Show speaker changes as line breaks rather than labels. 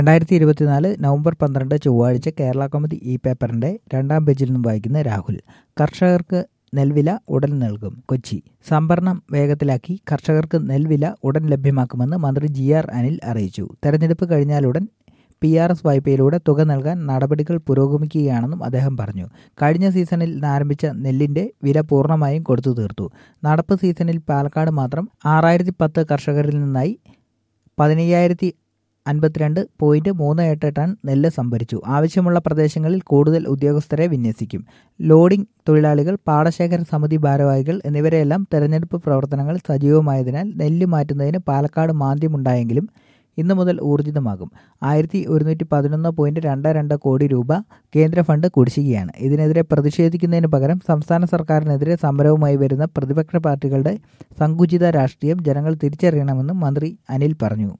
രണ്ടായിരത്തി ഇരുപത്തിനാല് നവംബർ പന്ത്രണ്ട് ചൊവ്വാഴ്ച കേരള കൗമുദി ഇ പേപ്പറിന്റെ രണ്ടാം പേജിൽ നിന്നും വായിക്കുന്ന രാഹുൽ കർഷകർക്ക് നെൽവില ഉടൻ നൽകും കൊച്ചി സംഭരണം വേഗത്തിലാക്കി കർഷകർക്ക് നെൽവില ഉടൻ ലഭ്യമാക്കുമെന്ന് മന്ത്രി ജി ആർ അനിൽ അറിയിച്ചു തെരഞ്ഞെടുപ്പ് കഴിഞ്ഞാലുടൻ പി ആർ എസ് വായ്പയിലൂടെ തുക നൽകാൻ നടപടികൾ പുരോഗമിക്കുകയാണെന്നും അദ്ദേഹം പറഞ്ഞു കഴിഞ്ഞ സീസണിൽ ആരംഭിച്ച നെല്ലിന്റെ വില പൂർണ്ണമായും കൊടുത്തു തീർത്തു നടപ്പ് സീസണിൽ പാലക്കാട് മാത്രം ആറായിരത്തി പത്ത് കർഷകരിൽ നിന്നായി പതിനയ്യായിരത്തി അൻപത്തിരണ്ട് പോയിന്റ് മൂന്ന് എട്ട് ടൺ നെല്ല് സംഭരിച്ചു ആവശ്യമുള്ള പ്രദേശങ്ങളിൽ കൂടുതൽ ഉദ്യോഗസ്ഥരെ വിന്യസിക്കും ലോഡിംഗ് തൊഴിലാളികൾ പാടശേഖര സമിതി ഭാരവാഹികൾ എന്നിവരെല്ലാം തെരഞ്ഞെടുപ്പ് പ്രവർത്തനങ്ങൾ സജീവമായതിനാൽ നെല്ല് മാറ്റുന്നതിന് പാലക്കാട് മാന്ദ്യമുണ്ടായെങ്കിലും ഇന്നു മുതൽ ഊർജിതമാകും ആയിരത്തി ഒരുന്നൂറ്റി പതിനൊന്ന് പോയിന്റ് രണ്ട് രണ്ട് കോടി രൂപ കേന്ദ്ര ഫണ്ട് കുടിശ്ശികയാണ് ഇതിനെതിരെ പ്രതിഷേധിക്കുന്നതിന് പകരം സംസ്ഥാന സർക്കാരിനെതിരെ സമരവുമായി വരുന്ന പ്രതിപക്ഷ പാർട്ടികളുടെ സങ്കുചിത രാഷ്ട്രീയം ജനങ്ങൾ തിരിച്ചറിയണമെന്നും മന്ത്രി അനിൽ പറഞ്ഞു